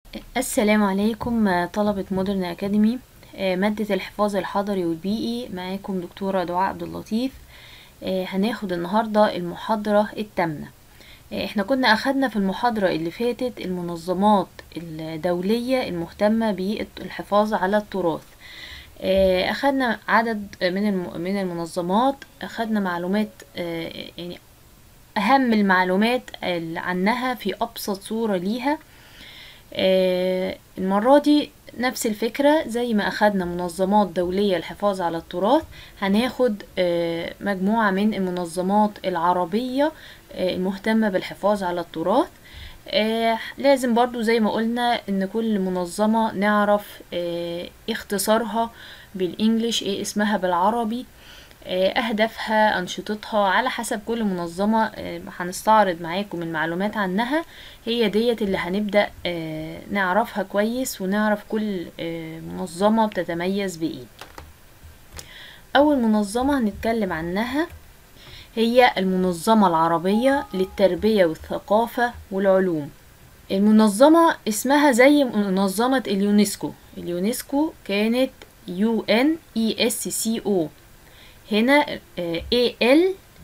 السلام عليكم طلبة مودرن أكاديمي مادة الحفاظ الحضري والبيئي معاكم دكتورة دعاء عبد اللطيف هناخد النهاردة المحاضرة التامنة احنا كنا أخدنا في المحاضرة اللي فاتت المنظمات الدولية المهتمة بالحفاظ على التراث أخدنا عدد من من المنظمات أخدنا معلومات يعني أهم المعلومات عنها في أبسط صورة ليها آه المرة دي نفس الفكرة زي ما أخدنا منظمات دولية للحفاظ على التراث هناخد آه مجموعة من المنظمات العربية آه المهتمة بالحفاظ على التراث لازم برضو زي ما قلنا ان كل منظمة نعرف اختصارها بالانجليش ايه اسمها بالعربي أهدافها أنشطتها على حسب كل منظمة هنستعرض معاكم المعلومات عنها هي ديت اللي هنبدأ نعرفها كويس ونعرف كل منظمة بتتميز بإيه أول منظمة هنتكلم عنها هي المنظمة العربية للتربية والثقافة والعلوم المنظمة اسمها زي منظمة اليونسكو اليونسكو كانت UNESCO هنا A L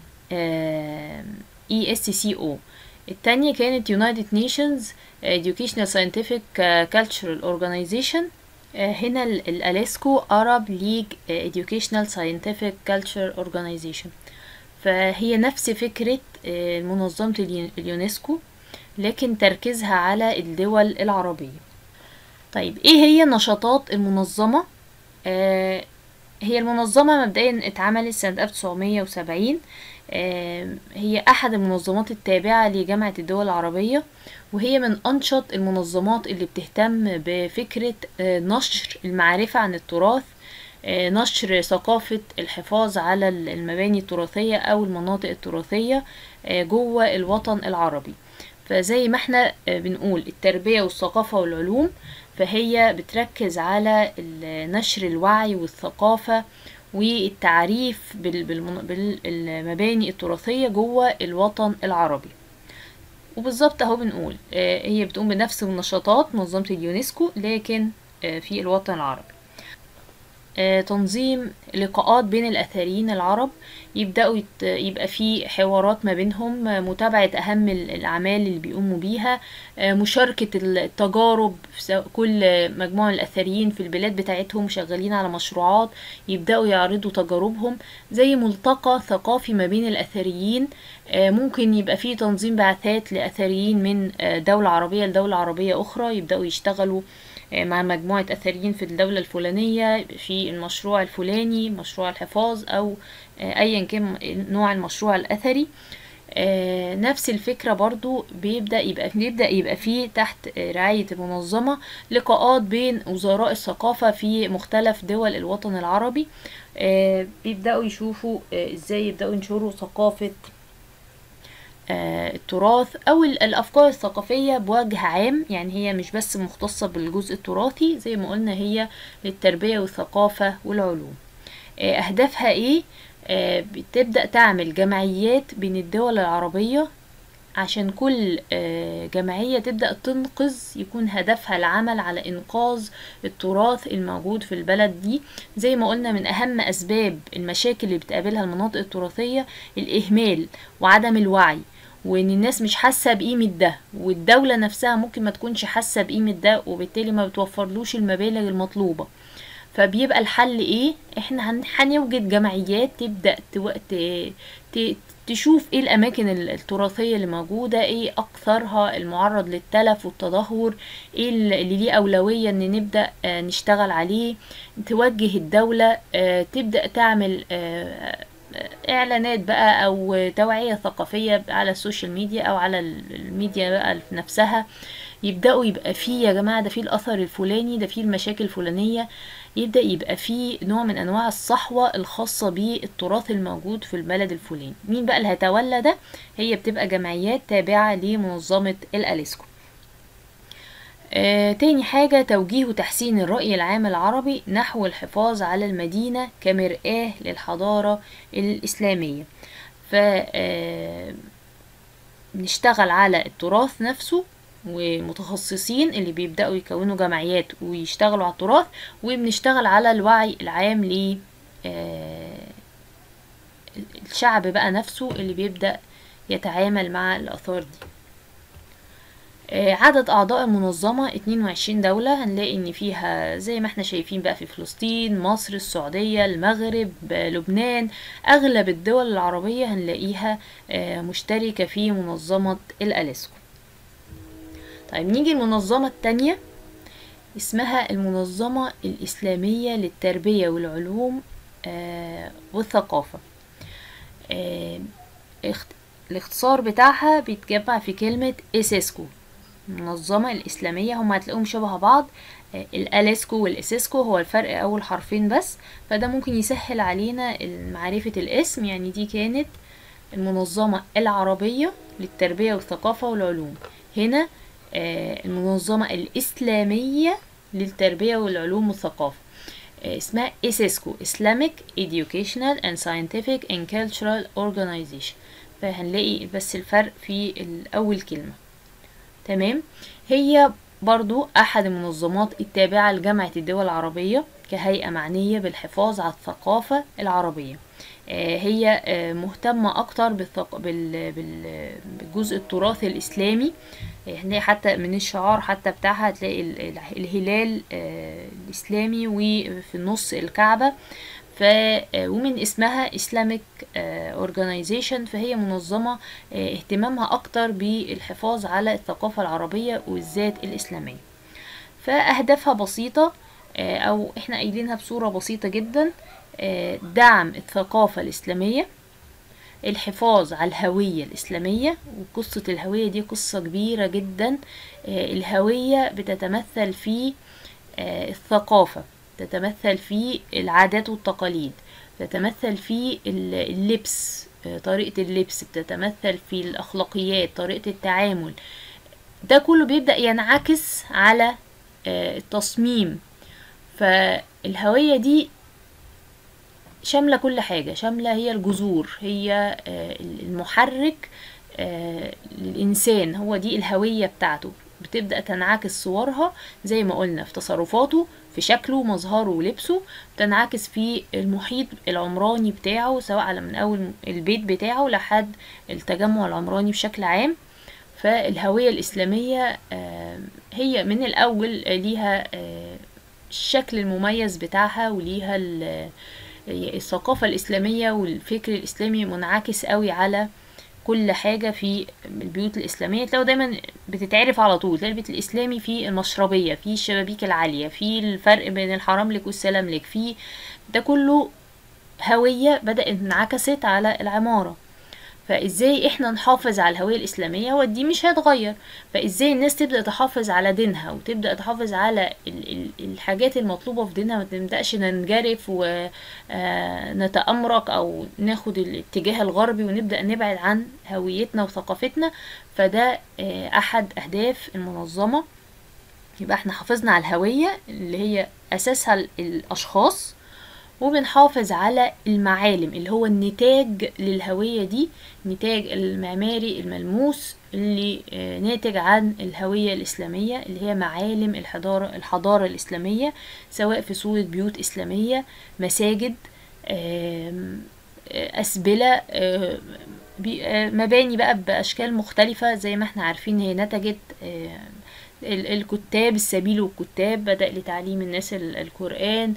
E S C O التانية كانت United Nations Educational Scientific Cultural Organization هنا الأليسكو Arab League Educational Scientific Culture Organization فهي نفس فكرة منظمة اليونسكو لكن تركيزها على الدول العربية طيب ايه هي نشاطات المنظمة آه هي المنظمة مبدئيا اتعملت سنة 1970 هي أحد المنظمات التابعة لجامعة الدول العربية وهي من أنشط المنظمات اللي بتهتم بفكرة نشر المعرفة عن التراث نشر ثقافة الحفاظ على المباني التراثية أو المناطق التراثية جوه الوطن العربي فزي ما احنا بنقول التربية والثقافة والعلوم فهي بتركز على نشر الوعي والثقافة والتعريف بالمباني التراثية جوه الوطن العربي وبالظبط اهو بنقول هي بتقوم بنفس النشاطات منظمة اليونسكو لكن في الوطن العربي تنظيم لقاءات بين الأثريين العرب يبدأوا يبقى في حوارات ما بينهم متابعة أهم الأعمال اللي بيقوموا بيها مشاركة التجارب كل مجموعة من الأثريين في البلاد بتاعتهم شغالين على مشروعات يبدأوا يعرضوا تجاربهم زي ملتقى ثقافي ما بين الأثريين ممكن يبقى فيه تنظيم بعثات لأثريين من دولة عربية لدولة عربية أخرى يبدأوا يشتغلوا مع مجموعة أثريين في الدولة الفلانية في المشروع الفلاني مشروع الحفاظ أو أيا كان نوع المشروع الأثري نفس الفكرة برضو بيبدأ يبقى بيبدأ يبقى فيه تحت رعاية المنظمة لقاءات بين وزراء الثقافة في مختلف دول الوطن العربي بيبدأوا يشوفوا ازاي يبدأوا ينشروا ثقافة التراث او الافكار الثقافيه بوجه عام يعني هي مش بس مختصه بالجزء التراثي زي ما قلنا هي للتربيه والثقافه والعلوم اهدافها ايه بتبدا تعمل جمعيات بين الدول العربيه عشان كل جمعية تبدأ تنقذ يكون هدفها العمل على إنقاذ التراث الموجود في البلد دي زي ما قلنا من أهم أسباب المشاكل اللي بتقابلها المناطق التراثية الإهمال وعدم الوعي وان الناس مش حاسه بقيمه ده والدوله نفسها ممكن ما تكونش حاسه بقيمه ده وبالتالي ما بتوفرلوش المبالغ المطلوبه فبيبقى الحل ايه احنا هنوجد جمعيات تبدا تشوف ايه الاماكن التراثيه اللي موجوده ايه اكثرها المعرض للتلف والتدهور ايه اللي ليه اولويه ان نبدا نشتغل عليه توجه الدوله تبدا تعمل اعلانات بقى او توعية ثقافية على السوشيال ميديا او على الميديا بقى نفسها يبدأوا يبقى فيه يا جماعة ده فيه الاثر الفلاني ده فيه المشاكل الفلانية يبدأ يبقى فيه نوع من انواع الصحوة الخاصة بالتراث الموجود في البلد الفلاني مين بقى اللي هيتولى ده هي بتبقى جمعيات تابعة لمنظمة الاليسكو آه تاني حاجة توجيه وتحسين الرأي العام العربي نحو الحفاظ على المدينة كمرآة للحضارة الإسلامية ف آه نشتغل على التراث نفسه ومتخصصين اللي بيبدأوا يكونوا جمعيات ويشتغلوا على التراث وبنشتغل على الوعي العام ل آه، الشعب بقى نفسه اللي بيبدأ يتعامل مع الآثار دي آه، عدد أعضاء المنظمة 22 دولة هنلاقي إن فيها زي ما احنا شايفين بقى في فلسطين مصر السعودية المغرب آه، لبنان أغلب الدول العربية هنلاقيها آه، مشتركة في منظمة الأليسكو طيب نيجي المنظمة التانية اسمها المنظمة الإسلامية للتربية والعلوم آه، والثقافة آه، اخت- الاختصار بتاعها بيتجمع في كلمة إسيسكو المنظمة الإسلامية هم هتلاقوهم شبه بعض آه، الأليسكو والإسيسكو هو الفرق أول حرفين بس فده ممكن يسهل علينا معرفة الاسم يعني دي كانت المنظمة العربية للتربية والثقافة والعلوم هنا آه، المنظمة الإسلامية للتربية والعلوم والثقافة آه، اسمها إسيسكو Islamic Educational and Scientific and Cultural Organization فهنلاقي بس الفرق في الأول كلمة تمام هي برضو أحد المنظمات التابعة لجامعة الدول العربية كهيئة معنية بالحفاظ على الثقافة العربية آه، هي آه، مهتمة أكتر بالثق... بال... بال... بالجزء التراث الإسلامي هنلاقي حتى من الشعار حتى بتاعها هتلاقي ال- ال- الهلال آه، الإسلامي وفي النص الكعبة ف آه، ومن اسمها Islamic آه، Organization فهي منظمة آه، اهتمامها أكتر بالحفاظ على الثقافة العربية والذات الإسلامية فأهدافها بسيطة آه، أو إحنا قايلينها بصورة بسيطة جدا آه، دعم الثقافة الإسلامية الحفاظ على الهوية الإسلامية وقصة الهوية دي قصة كبيرة جدا آه، الهوية بتتمثل في آه، الثقافة تتمثل في العادات والتقاليد تتمثل في ال- اللبس آه، طريقة اللبس بتتمثل في الأخلاقيات طريقة التعامل ده كله بيبدأ ينعكس على آه، التصميم فالهوية دي شاملة كل حاجة شاملة هي الجذور هي آه، المحرك آه، للإنسان هو دي الهوية بتاعته بتبدأ تنعكس صورها زي ما قلنا في تصرفاته في شكله مظهره ولبسه تنعكس في المحيط العمراني بتاعه سواء على من أول البيت بتاعه لحد التجمع العمراني بشكل عام فالهوية الإسلامية آه، هي من الأول ليها آه، الشكل المميز بتاعها وليها ال- الثقافة الإسلامية والفكر الإسلامي منعكس قوي على كل حاجة في البيوت الإسلامية تلاقوا دايما بتتعرف على طول تلاقي البيت الإسلامي في المشربية في الشبابيك العالية في الفرق بين الحرام لك والسلام لك في ده كله هوية بدأت انعكست على العمارة فازاي احنا نحافظ على الهوية الإسلامية هو دي مش هيتغير فازاي الناس تبدأ تحافظ على دينها وتبدأ تحافظ على ال ال الحاجات المطلوبة في دينها ما تبدأش ننجرف ونتأمرك أو ناخد الاتجاه الغربي ونبدأ نبعد عن هويتنا وثقافتنا فده آه، أحد أهداف المنظمة يبقى احنا حافظنا على الهوية اللي هي أساسها ال- الأشخاص وبنحافظ على المعالم اللي هو النتاج للهوية دي النتاج المعماري الملموس اللي آه، ناتج عن الهوية الإسلامية اللي هي معالم الحضارة الحضارة الإسلامية سواء في صورة بيوت إسلامية مساجد آم، آه، أسبلة آه، بي- آه، مباني بقى بأشكال مختلفة زي ما احنا عارفين هي نتجت آه، ال- الكتاب السبيل والكتاب بدأ لتعليم الناس ال- القرآن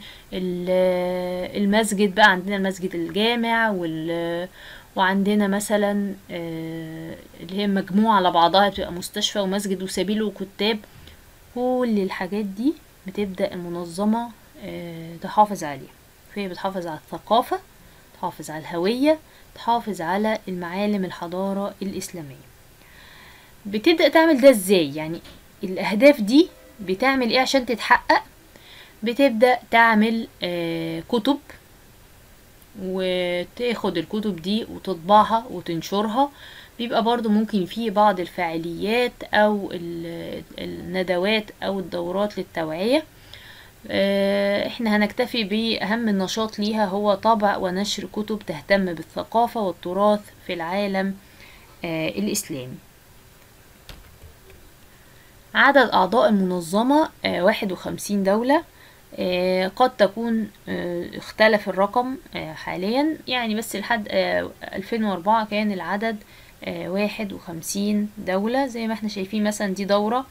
ال- المسجد بقى عندنا المسجد الجامع وال وعندنا مثلا آه، اللي هي مجموعة على بعضها بتبقى مستشفى ومسجد وسبيل وكتاب كل الحاجات دي بتبدأ المنظمة آه، تحافظ عليها فهي بتحافظ على الثقافة تحافظ على الهوية تحافظ على المعالم الحضارة الإسلامية بتبدأ تعمل ده ازاي يعني الأهداف دي بتعمل ايه عشان تتحقق بتبدأ تعمل آه، كتب وتاخد الكتب دي وتطبعها وتنشرها بيبقى برضو ممكن في بعض الفعاليات أو ال- الندوات أو الدورات للتوعية آه، احنا هنكتفي بأهم النشاط ليها هو طبع ونشر كتب تهتم بالثقافة والتراث في العالم آه، الإسلامي عدد أعضاء المنظمة واحد وخمسين دولة آه، قد تكون آه، اختلف الرقم آه، حاليا يعني بس لحد 2004 كان العدد واحد وخمسين دولة زي ما احنا شايفين مثلا دي دورة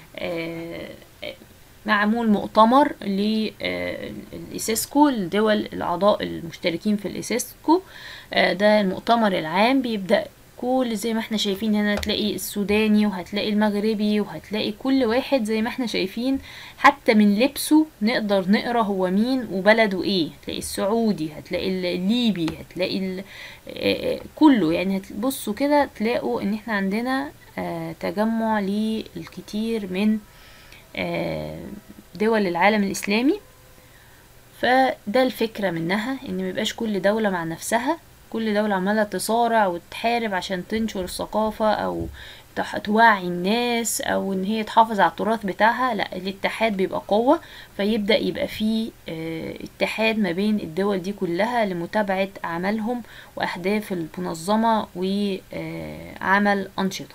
معمول مؤتمر للإسيسكو الدول الأعضاء المشتركين في الإسيسكو ده المؤتمر العام بيبدأ كل زي ما احنا شايفين هنا هتلاقي السوداني وهتلاقي المغربي وهتلاقي كل واحد زي ما احنا شايفين حتى من لبسه نقدر نقرا هو مين وبلده ايه هتلاقي السعودي هتلاقي الليبي هتلاقي ال... آه، كله يعني هتبصوا كده تلاقوا ان احنا عندنا آه، تجمع للكتير من آه، دول العالم الاسلامي فده الفكرة منها ان ميبقاش كل دولة مع نفسها كل دولة عمالة تصارع وتحارب عشان تنشر الثقافة او توعي الناس او ان هي تحافظ على التراث بتاعها لا الاتحاد بيبقى قوة فيبدأ يبقى فيه اه اتحاد ما بين الدول دي كلها لمتابعة اعمالهم واهداف المنظمة وعمل انشطة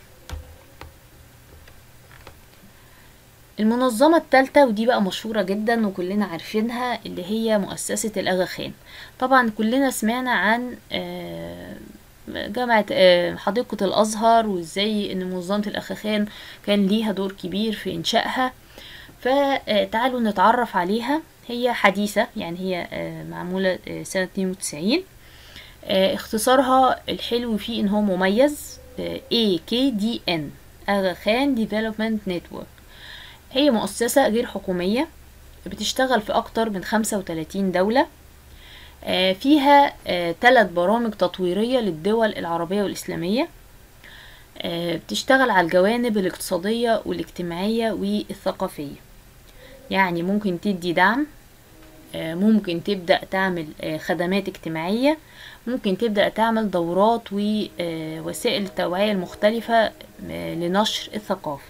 المنظمة التالتة ودي بقى مشهورة جدا وكلنا عارفينها اللي هي مؤسسة الأغا خان طبعا كلنا سمعنا عن آه، جامعة آه، حديقة الأزهر وازاي ان منظمة الأغا خان كان ليها دور كبير في إنشائها فتعالوا نتعرف عليها هي حديثة يعني هي آه، معمولة سنة 92 اختصارها الحلو فيه ان هو مميز AKDN أغا خان ديفلوبمنت نتورك هي مؤسسة غير حكومية بتشتغل في أكتر من خمسة وتلاتين دولة آه، فيها ثلاث آه، برامج تطويرية للدول العربية والإسلامية آه، بتشتغل على الجوانب الاقتصادية والاجتماعية والثقافية يعني ممكن تدي دعم ممكن تبدأ تعمل خدمات اجتماعية ممكن تبدأ تعمل دورات ووسائل التوعية المختلفة لنشر الثقافة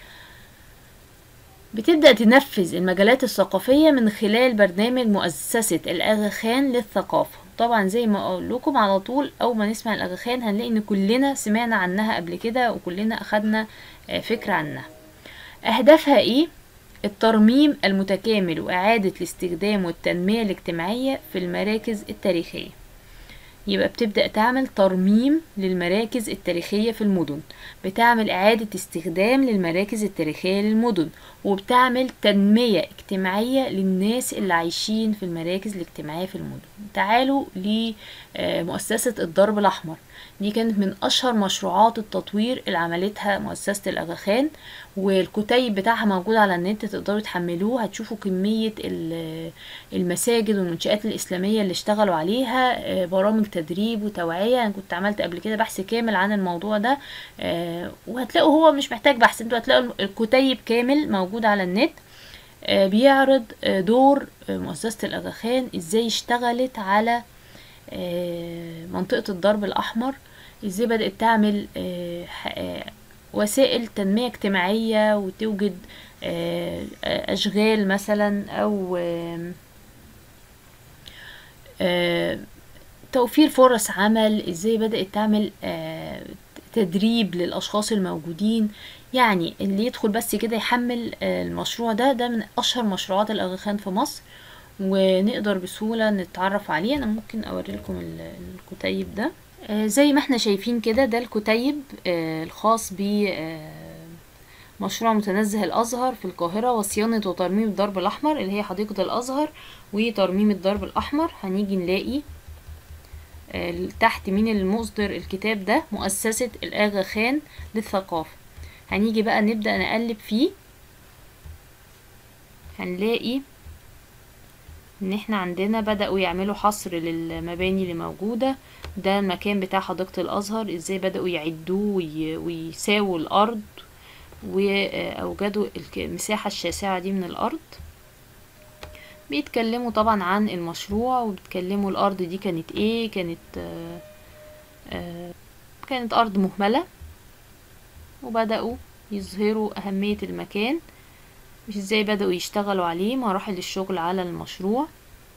بتبدأ تنفذ المجالات الثقافية من خلال برنامج مؤسسة الأغا خان للثقافة طبعا زي ما اقول لكم على طول اول ما نسمع الأغا خان هنلاقي ان كلنا سمعنا عنها قبل كده وكلنا اخدنا آه، فكرة عنها اهدافها ايه الترميم المتكامل واعادة الاستخدام والتنمية الاجتماعية في المراكز التاريخية يبقى بتبدأ تعمل ترميم للمراكز التاريخية في المدن بتعمل إعادة استخدام للمراكز التاريخية للمدن وبتعمل تنمية اجتماعية للناس اللي عايشين في المراكز الاجتماعية في المدن تعالوا لمؤسسة الضرب الأحمر دي كانت من أشهر مشروعات التطوير اللي عملتها مؤسسة الأغاخان والكتيب بتاعها موجود على النت تقدروا تحملوه هتشوفوا كمية المساجد والمنشآت الإسلامية اللي اشتغلوا عليها آه، برامج تدريب وتوعية أنا كنت عملت قبل كده بحث كامل عن الموضوع ده آه، وهتلاقوا هو مش محتاج بحث انتوا هتلاقوا الكتيب كامل موجود على النت آه، بيعرض دور مؤسسة الأغاخان ازاي اشتغلت على منطقة الضرب الأحمر ازاي بدأت تعمل وسائل تنمية اجتماعية وتوجد آه، أشغال مثلا أو آه، توفير فرص عمل ازاي بدأت تعمل آه، تدريب للأشخاص الموجودين يعني اللي يدخل بس كده يحمل المشروع ده ده من أشهر مشروعات الأغاخان في مصر ونقدر بسهولة نتعرف عليه أنا ممكن أوري لكم الكتيب ده آه، زي ما احنا شايفين كده ده الكتيب آه، الخاص ب آه، مشروع متنزه الأزهر في القاهرة وصيانة وترميم الدرب الأحمر اللي هي حديقة الأزهر وترميم الدرب الأحمر هنيجي نلاقي تحت مين المصدر الكتاب ده مؤسسة الآغا خان للثقافة هنيجي بقى نبدأ نقلب فيه هنلاقي ان احنا عندنا بدأوا يعملوا حصر للمباني اللي موجودة ده المكان بتاع حديقة الازهر ازاي بدأوا يعدوه ويساووا الارض واوجدوا المساحة الشاسعة دي من الارض بيتكلموا طبعا عن المشروع وبيتكلموا الارض دي كانت ايه كانت آآ آآ كانت ارض مهملة وبدأوا يظهروا اهمية المكان مش ازاي بدأوا يشتغلوا عليه مراحل الشغل على المشروع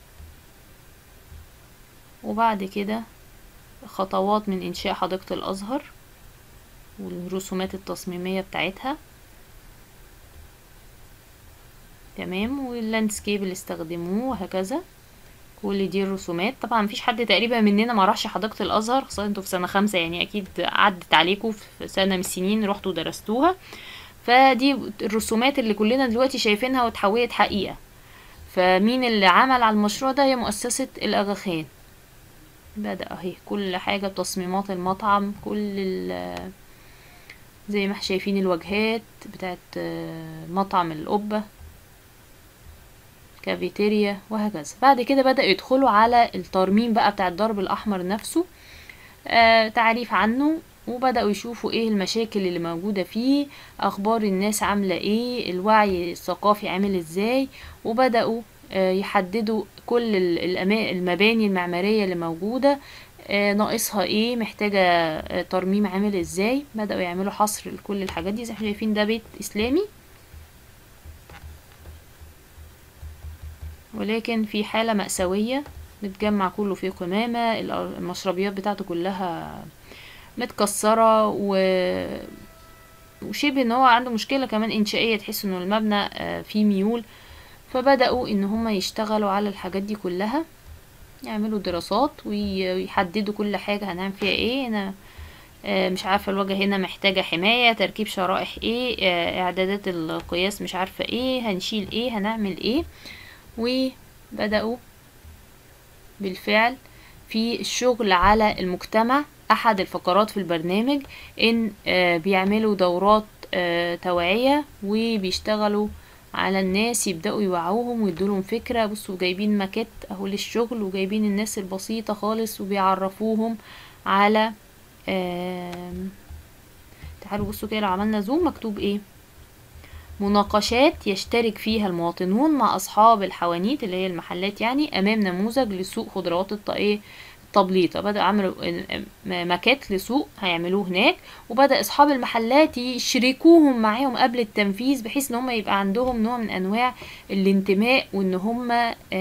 وبعد كده خطوات من إنشاء حديقة الأزهر والرسومات التصميمية بتاعتها تمام واللاندسكيب اللي استخدموه وهكذا كل دي الرسومات طبعا مفيش حد تقريبا مننا ما راحش حديقة الازهر خاصة انتوا في سنة خمسة يعني اكيد عدت عليكم في سنة من السنين رحتوا درستوها فدي الرسومات اللي كلنا دلوقتي شايفينها وتحولت حقيقة فمين اللي عمل على المشروع ده هي مؤسسة الأغاخان بدأ اهي كل حاجة تصميمات المطعم كل ال زي ما احنا شايفين الواجهات بتاعت مطعم القبة كافيتيريا وهكذا بعد كده بدأ يدخلوا على الترميم بقى بتاع الضرب الأحمر نفسه آه تعريف عنه وبدأوا يشوفوا ايه المشاكل اللي موجودة فيه اخبار الناس عاملة ايه الوعي الثقافي عامل ازاي وبدأوا آه يحددوا كل المباني المعمارية اللي موجودة آه ناقصها ايه محتاجة آه ترميم عامل ازاي بدأوا يعملوا حصر لكل الحاجات دي زي ما شايفين ده بيت اسلامي ولكن في حالة مأساوية متجمع كله في قمامة المشربيات بتاعته كلها متكسرة و وشبه ان هو عنده مشكلة كمان انشائية تحس انه المبنى فيه ميول فبدأوا ان هما يشتغلوا على الحاجات دي كلها يعملوا دراسات ويحددوا كل حاجة هنعمل فيها ايه انا مش عارفة الواجهة هنا محتاجة حماية تركيب شرائح ايه اعدادات القياس مش عارفة ايه هنشيل ايه هنعمل ايه وبدأوا بالفعل في الشغل على المجتمع احد الفقرات في البرنامج ان بيعملوا دورات توعية وبيشتغلوا على الناس يبدأوا يوعوهم ويدولهم فكرة بصوا جايبين ماكيت اهو للشغل وجايبين الناس البسيطة خالص وبيعرفوهم على تعالوا بصوا كده لو عملنا زوم مكتوب ايه مناقشات يشترك فيها المواطنون مع أصحاب الحوانيت اللي هي المحلات يعني أمام نموذج لسوق خضروات الطاقية التبليطة بدأوا عملوا ماكيت لسوق هيعملوه هناك وبدأ أصحاب المحلات يشركوهم معاهم قبل التنفيذ بحيث إن هم يبقى عندهم نوع من أنواع الانتماء وإن هم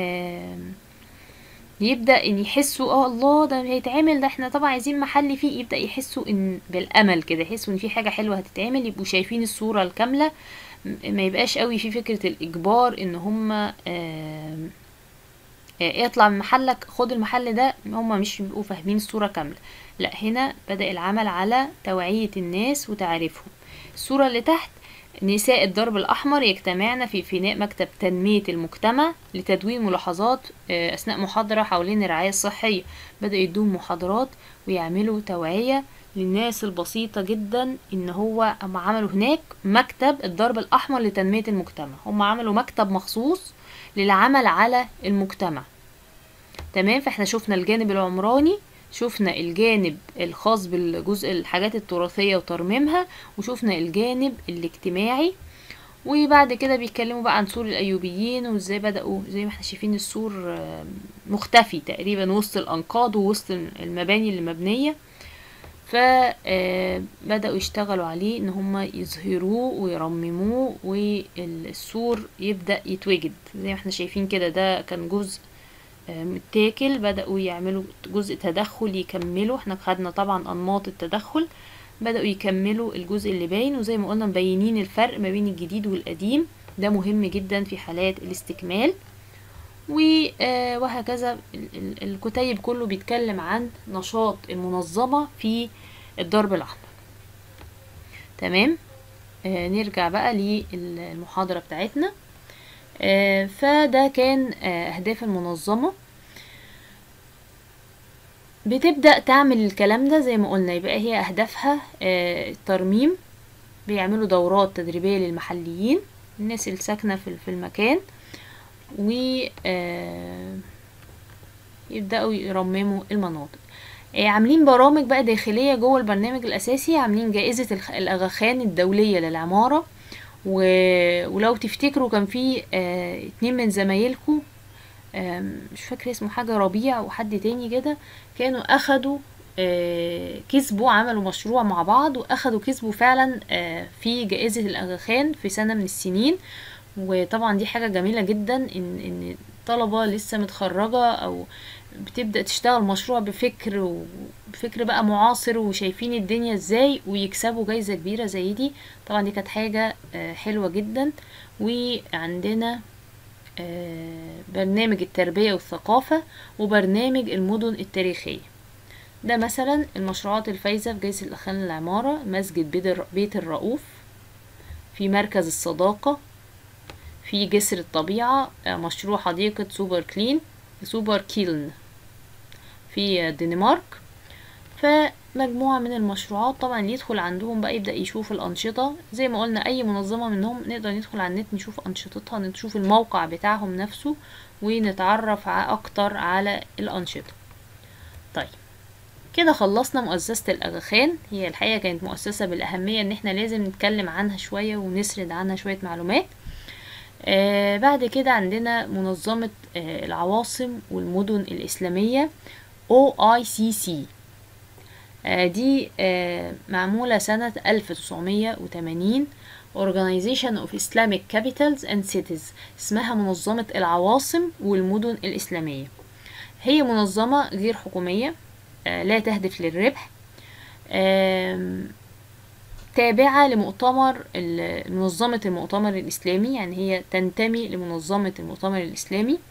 يبدأ إن يحسوا اه الله ده هيتعمل ده احنا طبعا عايزين محل فيه يبدأ يحسوا إن بالأمل كده يحسوا إن في حاجة حلوة هتتعمل يبقوا شايفين الصورة الكاملة ما يبقاش قوي في فكرة الإجبار إن هم اطلع من محلك خد المحل ده هم مش بيبقوا فاهمين الصورة كاملة لا هنا بدأ العمل على توعية الناس وتعريفهم الصورة اللي تحت نساء الدرب الأحمر يجتمعن في فناء مكتب تنمية المجتمع لتدوين ملاحظات أثناء محاضرة حوالين الرعاية الصحية بدأوا يدوم محاضرات ويعملوا توعية للناس البسيطة جدا ان هو هم عملوا هناك مكتب الضرب الاحمر لتنمية المجتمع هم عملوا مكتب مخصوص للعمل على المجتمع تمام فاحنا شفنا الجانب العمراني شفنا الجانب الخاص بالجزء الحاجات التراثية وترميمها وشفنا الجانب الاجتماعي وبعد كده بيتكلموا بقى عن سور الايوبيين وازاي بدأوا زي ما احنا شايفين السور مختفي تقريبا وسط الانقاض ووسط المباني اللي مبنيه فبدأوا يشتغلوا عليه ان هم يظهروه ويرمموه والسور يبدأ يتوجد زي ما احنا شايفين كده ده كان جزء متاكل بدأوا يعملوا جزء تدخل يكملوا احنا خدنا طبعا انماط التدخل بدأوا يكملوا الجزء اللي باين وزي ما قلنا مبينين الفرق ما بين الجديد والقديم ده مهم جدا في حالات الاستكمال وهكذا الكتيب كله بيتكلم عن نشاط المنظمة في الضرب الأحمر تمام آه نرجع بقى للمحاضرة بتاعتنا آه فده كان آه أهداف المنظمة بتبدأ تعمل الكلام ده زي ما قلنا يبقى هي أهدافها آه الترميم بيعملوا دورات تدريبية للمحليين الناس اللي ساكنة في المكان و يبدأوا يرمموا المناطق عاملين برامج بقى داخلية جوه البرنامج الأساسي عاملين جائزة الأغاخان الدولية للعمارة و... ولو تفتكروا كان في اه اتنين من زمايلكم اه مش فاكرة اسمه حاجة ربيع وحد تاني كده كانوا أخدوا اه كسبوا عملوا مشروع مع بعض وأخدوا كسبوا فعلا في جائزة الأغاخان في سنة من السنين وطبعا دي حاجة جميلة جدا ان ان طلبة لسه متخرجة او بتبدأ تشتغل مشروع بفكر وبفكر بقى معاصر وشايفين الدنيا ازاي ويكسبوا جايزة كبيرة زي دي طبعا دي كانت حاجة آه، حلوة جدا وعندنا آه، برنامج التربية والثقافة وبرنامج المدن التاريخية ده مثلا المشروعات الفايزة في جائزة الأخان العمارة مسجد بيت الر- بيت الرؤوف في مركز الصداقة في جسر الطبيعة آه، مشروع حديقة سوبر كلين سوبر كيلن في الدنمارك فمجموعة من المشروعات طبعا اللي يدخل عندهم بقى يبدأ يشوف الأنشطة زي ما قلنا أي منظمة منهم نقدر ندخل على النت نشوف أنشطتها نشوف الموقع بتاعهم نفسه ونتعرف ع- أكتر على الأنشطة طيب كده خلصنا مؤسسة الأغاخان هي الحقيقة كانت مؤسسة بالأهمية إن احنا لازم نتكلم عنها شوية ونسرد عنها شوية معلومات آه بعد كده عندنا منظمة آه العواصم والمدن الإسلامية OICC آه دي آه معمولة سنة 1980 Organization of Islamic Capitals and Cities اسمها منظمة العواصم والمدن الإسلامية هي منظمة غير حكومية آه لا تهدف للربح آم، تابعة لمؤتمر ال- منظمة المؤتمر الإسلامي يعني هي تنتمي لمنظمة المؤتمر الإسلامي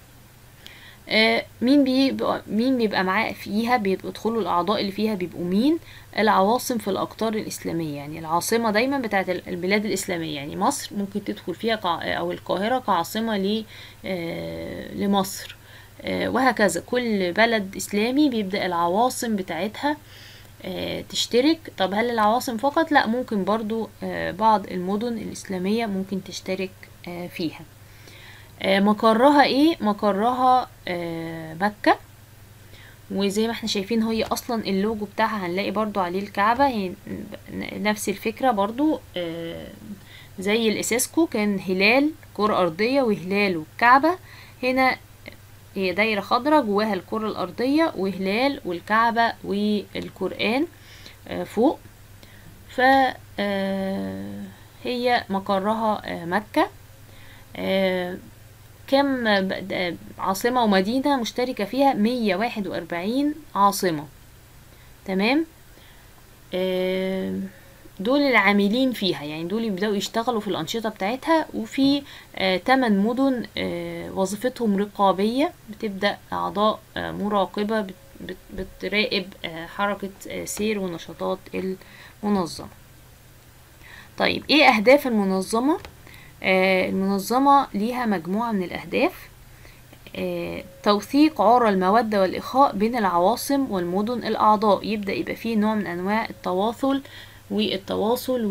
آه، مين بيبقى مين بيبقى معاه فيها بيبقوا يدخلوا الأعضاء اللي فيها بيبقوا مين العواصم في الأقطار الإسلامية يعني العاصمة دايما بتاعت ال- البلاد الإسلامية يعني مصر ممكن تدخل فيها كع- أو القاهرة كعاصمة ل- آه، لمصر آه، وهكذا كل بلد إسلامي بيبدأ العواصم بتاعتها آه، تشترك طب هل العواصم فقط لا ممكن برضو آه، بعض المدن الإسلامية ممكن تشترك آه، فيها آه، مقرها ايه مقرها آه، مكة وزي ما احنا شايفين هي اصلا اللوجو بتاعها هنلاقي برضو عليه الكعبة هي ن- نفس الفكرة برضو آه، زي الاساسكو كان هلال كرة ارضية وهلال والكعبة هنا هي دايرة خضراء جواها الكرة الارضية وهلال والكعبة والقرآن آه، فوق ف آه، هي مقرها آه، مكة آه، كم ب- د- عاصمة ومدينة مشتركة فيها 141 عاصمة تمام آه، دول العاملين فيها يعني دول يبدأوا يشتغلوا في الأنشطة بتاعتها وفي آه، تمن مدن آه، وظيفتهم رقابية بتبدأ أعضاء آه، مراقبة بت- بت- بتراقب آه، حركة آه، سير ونشاطات المنظمة طيب ايه أهداف المنظمة؟ آه، المنظمة ليها مجموعة من الأهداف آه، توثيق عرى المودة والإخاء بين العواصم والمدن الأعضاء يبدأ يبقى فيه نوع من أنواع التواصل والتواصل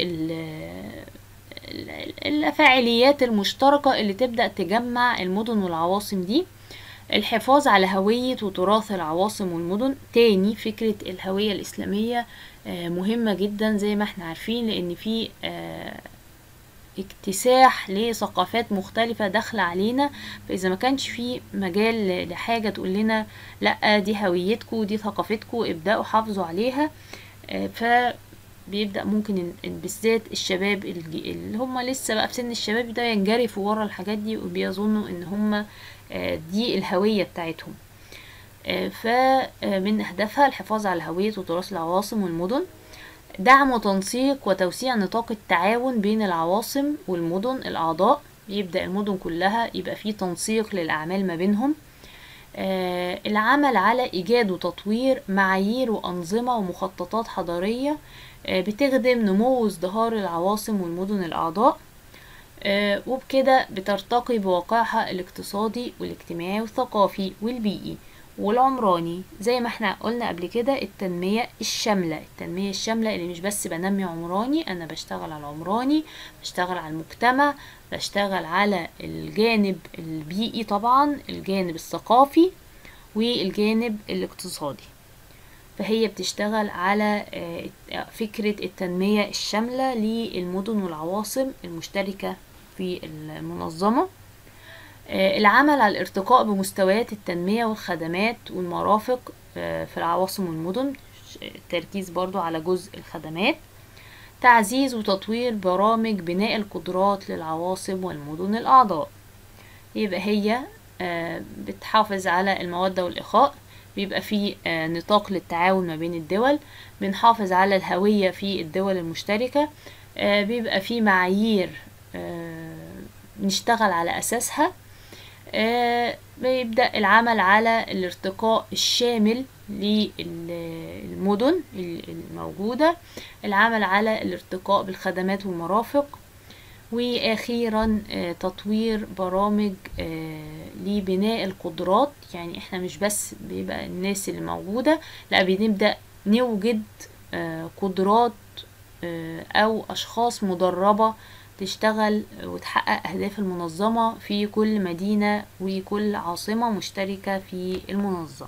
والفاعليات المشتركة اللي تبدأ تجمع المدن والعواصم دي الحفاظ على هوية وتراث العواصم والمدن تاني فكرة الهوية الإسلامية آه، مهمة جدا زي ما احنا عارفين لأن في آه، اكتساح لثقافات مختلفة داخلة علينا فإذا ما كانش في مجال لحاجة تقول لنا لأ دي هويتكم دي ثقافتكم ابدأوا حافظوا عليها آه، فبيبدأ ممكن ال- ال- بالذات الشباب الج- اللي هم لسه بقى في سن الشباب ده ينجرفوا ورا الحاجات دي وبيظنوا ان هم آه، دي الهوية بتاعتهم آه، فمن أهدافها الحفاظ على هوية وتراث العواصم والمدن دعم وتنسيق وتوسيع نطاق التعاون بين العواصم والمدن الأعضاء يبدأ المدن كلها يبقى فيه تنسيق للأعمال ما بينهم آه، العمل على إيجاد وتطوير معايير وأنظمة ومخططات حضارية آه، بتخدم نمو وازدهار العواصم والمدن الأعضاء آه، وبكده بترتقي بواقعها الاقتصادي والاجتماعي والثقافي والبيئي والعمراني زي ما احنا قلنا قبل كده التنمية الشاملة التنمية الشاملة اللي مش بس بنمي عمراني انا بشتغل على العمراني بشتغل على المجتمع بشتغل على الجانب البيئي طبعا الجانب الثقافي والجانب الاقتصادي فهي بتشتغل على آه، فكرة التنمية الشاملة للمدن والعواصم المشتركة في المنظمة آه، العمل على الارتقاء بمستويات التنمية والخدمات والمرافق آه، في العواصم والمدن ش- التركيز برضو على جزء الخدمات تعزيز وتطوير برامج بناء القدرات للعواصم والمدن الأعضاء يبقى هي آه، بتحافظ على المودة والإخاء بيبقى في آه، نطاق للتعاون ما بين الدول بنحافظ على الهوية في الدول المشتركة آه، بيبقى في معايير آه، نشتغل على أساسها آه، بيبدأ العمل على الارتقاء الشامل للمدن الموجودة العمل على الارتقاء بالخدمات والمرافق واخيرا آه، تطوير برامج آه، لبناء القدرات يعني احنا مش بس بيبقى الناس اللي موجودة لا بنبدأ نوجد آه، قدرات آه، او اشخاص مدربة تشتغل وتحقق اهداف المنظمة في كل مدينة وكل عاصمة مشتركة في المنظمة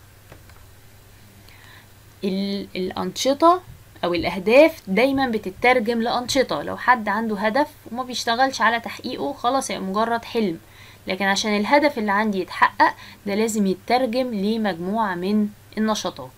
ال- الأنشطة أو الأهداف دايما بتترجم لأنشطة لو حد عنده هدف وما بيشتغلش على تحقيقه خلاص هي مجرد حلم لكن عشان الهدف اللي عندي يتحقق ده لازم يترجم لمجموعة من النشاطات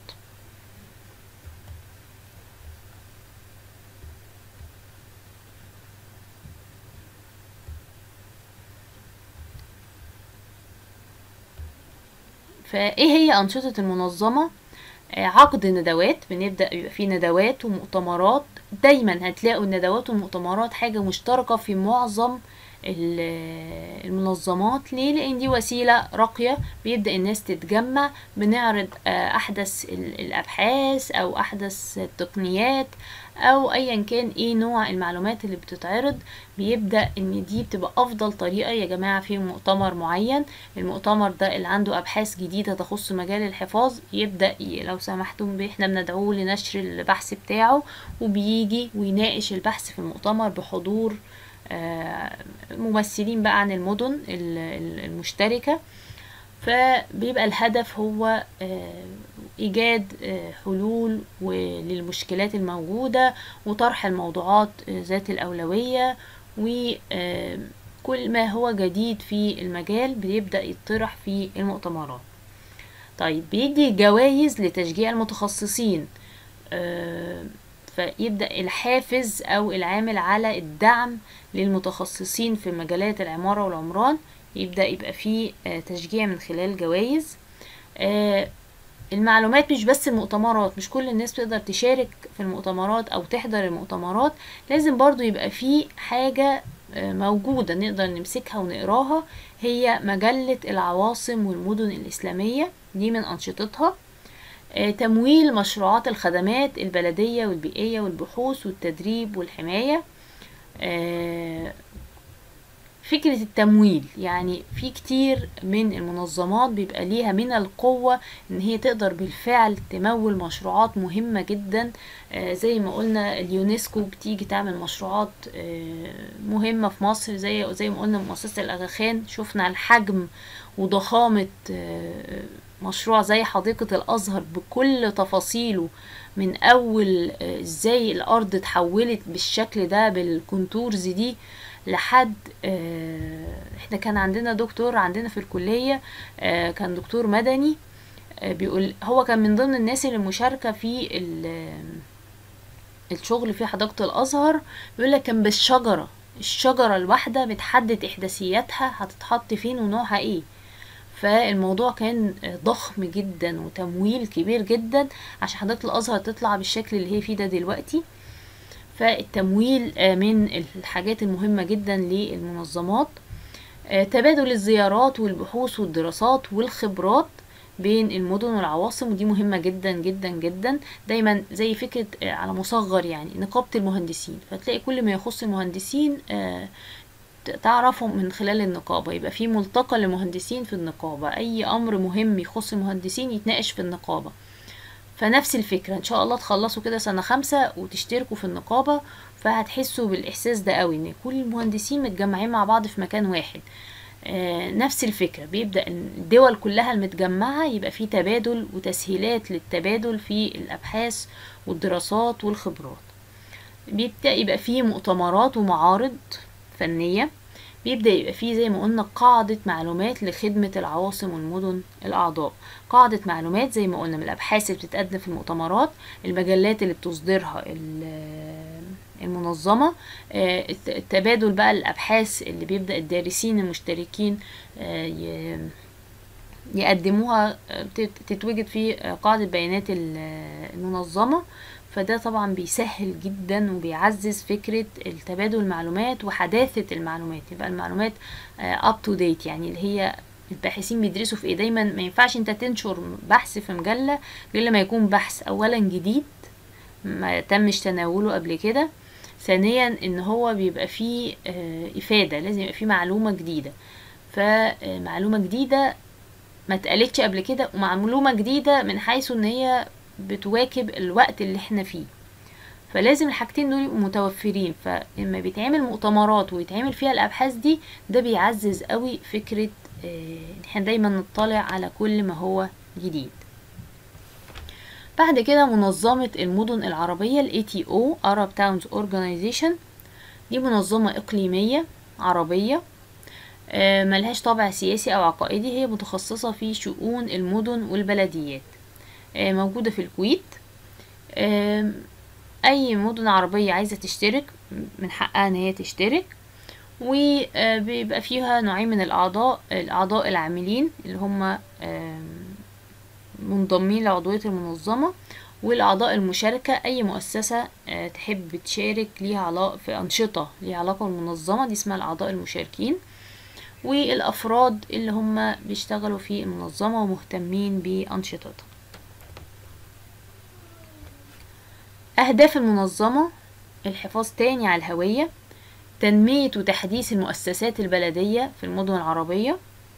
فايه هي أنشطة المنظمة آه، عقد ندوات بنبدأ يبقى في ندوات ومؤتمرات دايما هتلاقوا الندوات والمؤتمرات حاجة مشتركة في معظم ال- المنظمات ليه لان دي وسيله راقيه بيبدا الناس تتجمع بنعرض آه، احدث ال- الابحاث او احدث التقنيات او ايا كان ايه نوع المعلومات اللي بتتعرض بيبدا ان دي بتبقى افضل طريقه يا جماعه في مؤتمر معين المؤتمر ده اللي عنده ابحاث جديده تخص مجال الحفاظ يبدا ي- لو سمحتم به احنا بندعوه لنشر البحث بتاعه وبيجي ويناقش البحث في المؤتمر بحضور آه، ممثلين بقى عن المدن ال- ال- المشتركة فبيبقى الهدف هو آه، إيجاد آه، حلول و- للمشكلات الموجودة وطرح الموضوعات آه، ذات الأولوية وكل ما هو جديد في المجال بيبدأ يطرح في المؤتمرات طيب بيدي جوائز لتشجيع المتخصصين آه، فيبدأ الحافز أو العامل على الدعم للمتخصصين في مجالات العمارة والعمران يبدأ يبقى فيه آه، تشجيع من خلال جوائز آه، المعلومات مش بس المؤتمرات مش كل الناس تقدر تشارك في المؤتمرات أو تحضر المؤتمرات لازم برضو يبقى فيه حاجة آه، موجودة نقدر نمسكها ونقراها هي مجلة العواصم والمدن الإسلامية دي من أنشطتها آه، تمويل مشروعات الخدمات البلدية والبيئية والبحوث والتدريب والحماية آه، فكرة التمويل يعني في كتير من المنظمات بيبقى ليها من القوة ان هي تقدر بالفعل تمول مشروعات مهمة جدا آه، زي ما قلنا اليونسكو بتيجي تعمل مشروعات آه، مهمة في مصر زي زي ما قلنا مؤسسة الأغاخان شفنا الحجم وضخامة آه، مشروع زي حديقة الأزهر بكل تفاصيله من أول آه، ازاي الأرض اتحولت بالشكل ده بالكونتورز دي لحد آه، احنا كان عندنا دكتور عندنا في الكلية آه، كان دكتور مدني آه، بيقول هو كان من ضمن الناس اللي مشاركة في ال- الشغل في حديقة الأزهر بيقول لك كان بالشجرة الشجرة الواحدة بتحدد إحداثياتها هتتحط فين ونوعها ايه فالموضوع كان ضخم جدا وتمويل كبير جدا عشان حديقة الأزهر تطلع بالشكل اللي هي فيه ده دلوقتي فالتمويل آه، من الحاجات المهمة جدا للمنظمات آه، تبادل الزيارات والبحوث والدراسات والخبرات بين المدن والعواصم ودي مهمة جدا جدا جدا دايما زي فكرة آه، على مصغر يعني نقابة المهندسين فتلاقي كل ما يخص المهندسين آه، ت- تعرفهم من خلال النقابة يبقى في ملتقى لمهندسين في النقابة أي أمر مهم يخص المهندسين يتناقش في النقابة فنفس الفكرة ان شاء الله تخلصوا كده سنة خمسة وتشتركوا في النقابة فهتحسوا بالاحساس ده قوي ان كل المهندسين متجمعين مع بعض في مكان واحد آه، نفس الفكرة بيبدأ الدول كلها المتجمعة يبقى في تبادل وتسهيلات للتبادل في الأبحاث والدراسات والخبرات بيبدأ يبقى فيه مؤتمرات ومعارض فنية بيبدأ يبقى فيه زي ما قلنا قاعدة معلومات لخدمة العواصم والمدن الأعضاء قاعدة معلومات زي ما قلنا من الأبحاث اللي بتتقدم في المؤتمرات المجلات اللي بتصدرها ال- المنظمة التبادل بقى الأبحاث اللي بيبدأ الدارسين المشتركين يقدموها تتوجد في قاعدة بيانات المنظمة فده طبعا بيسهل جدا وبيعزز فكرة التبادل المعلومات وحداثة المعلومات يبقى المعلومات اب تو ديت يعني اللي هي الباحثين بيدرسوا في ايه دايما ما ينفعش انت تنشر بحث في مجلة غير لما يكون بحث اولا جديد ما تمش تناوله قبل كده ثانيا ان هو بيبقى فيه افادة لازم يبقى فيه معلومة جديدة فمعلومة جديدة ما اتقالتش قبل كده ومعلومة جديدة من حيث ان هي بتواكب الوقت اللي احنا فيه فلازم الحاجتين دول يبقوا متوفرين فلما بيتعمل مؤتمرات ويتعمل فيها الابحاث دي ده بيعزز قوي فكرة ان احنا دايما نطلع على كل ما هو جديد بعد كده منظمة المدن العربية ال ATO Arab Towns Organization دي منظمة إقليمية عربية ملهاش طابع سياسي أو عقائدي هي متخصصة في شؤون المدن والبلديات موجودة في الكويت أي مدن عربية عايزة تشترك من حقها إن هي تشترك وبيبقى فيها نوعين من الأعضاء الأعضاء العاملين اللي هم منضمين لعضوية المنظمة والأعضاء المشاركة أي مؤسسة تحب تشارك ليها علاقة في أنشطة ليها علاقة بالمنظمة دي اسمها الأعضاء المشاركين والأفراد اللي هم بيشتغلوا في المنظمة ومهتمين بأنشطتها أهداف المنظمة الحفاظ تاني على الهوية تنمية وتحديث المؤسسات البلدية في المدن العربية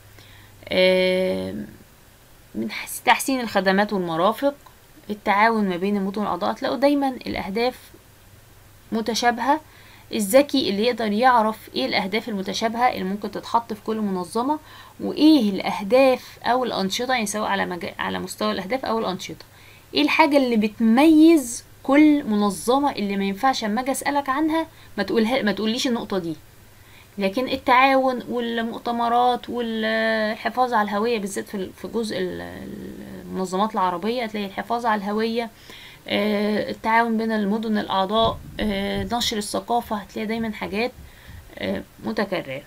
من تحسين الخدمات والمرافق التعاون ما بين المدن الأعضاء تلاقوا دايما الأهداف متشابهة الذكي اللي يقدر يعرف ايه الأهداف المتشابهة اللي ممكن تتحط في كل منظمة وايه الأهداف أو الأنشطة يعني سواء على مجا... على مستوى الأهداف أو الأنشطة ايه الحاجة اللي بتميز كل منظمة اللي ما ينفعش اما اجي اسألك عنها ما تقولها ما تقوليش النقطة دي لكن التعاون والمؤتمرات والحفاظ على الهوية بالذات في جزء المنظمات العربية هتلاقي الحفاظ على الهوية التعاون بين المدن الأعضاء نشر الثقافة هتلاقي دايما حاجات متكررة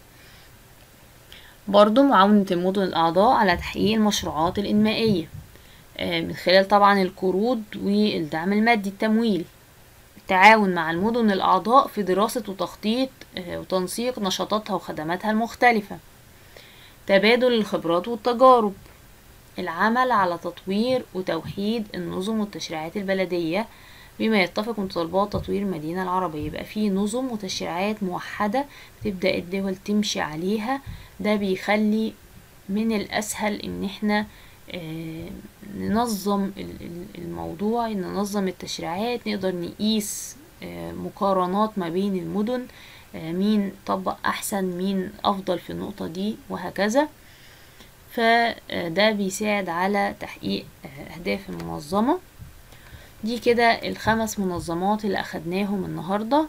برضو معاونة المدن الأعضاء على تحقيق المشروعات الإنمائية من خلال طبعا القروض والدعم المادي التمويل التعاون مع المدن الأعضاء في دراسة وتخطيط وتنسيق نشاطاتها وخدماتها المختلفة تبادل الخبرات والتجارب العمل على تطوير وتوحيد النظم والتشريعات البلدية بما يتفق متطلبات تطوير المدينة العربية يبقى فيه نظم وتشريعات موحدة تبدأ الدول تمشي عليها ده بيخلي من الأسهل إن احنا ننظم الموضوع ننظم التشريعات نقدر نقيس مقارنات ما بين المدن مين طبق أحسن مين أفضل في النقطة دي وهكذا فده بيساعد على تحقيق أهداف المنظمة دي كده الخمس منظمات اللي أخدناهم النهاردة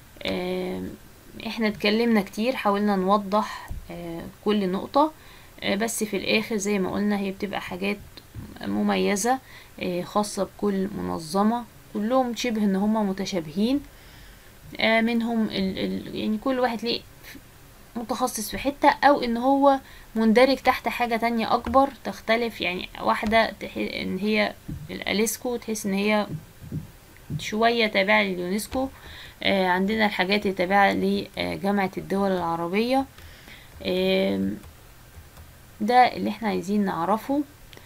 احنا اتكلمنا كتير حاولنا نوضح كل نقطة بس في الآخر زي ما قلنا هي بتبقى حاجات مميزة خاصة بكل منظمة كلهم شبه ان هما متشابهين منهم ال ال يعني كل واحد ليه متخصص في حتة او ان هو مندرج تحت حاجة تانية اكبر تختلف يعني واحدة ان هي الاليسكو تحس ان هي شوية تابعة لليونسكو عندنا الحاجات التابعة لجامعة الدول العربية ده اللي احنا عايزين نعرفه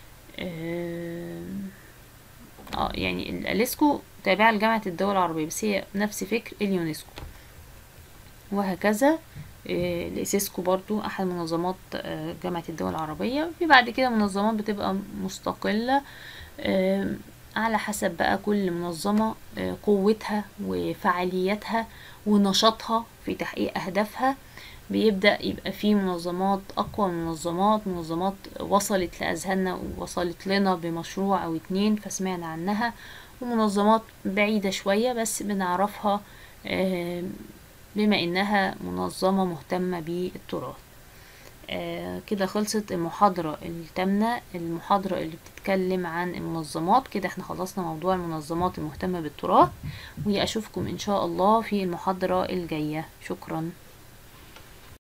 اه يعني الاليسكو تابعة لجامعة الدول العربية بس هي نفس فكر اليونسكو وهكذا الاسيسكو برضو احد منظمات جامعة الدول العربية في بعد كده منظمات بتبقى مستقلة على حسب بقى كل منظمة قوتها وفعاليتها ونشاطها في تحقيق أهدافها بيبدأ يبقى في منظمات أقوى من منظمات منظمات وصلت لأذهاننا ووصلت لنا بمشروع أو اتنين فسمعنا عنها ومنظمات بعيدة شوية بس بنعرفها بما إنها منظمة مهتمة بالتراث آه كده خلصت المحاضرة التامنة المحاضرة اللي بتتكلم عن المنظمات كده احنا خلصنا موضوع المنظمات المهتمة بالتراث واشوفكم ان شاء الله في المحاضرة الجاية شكرا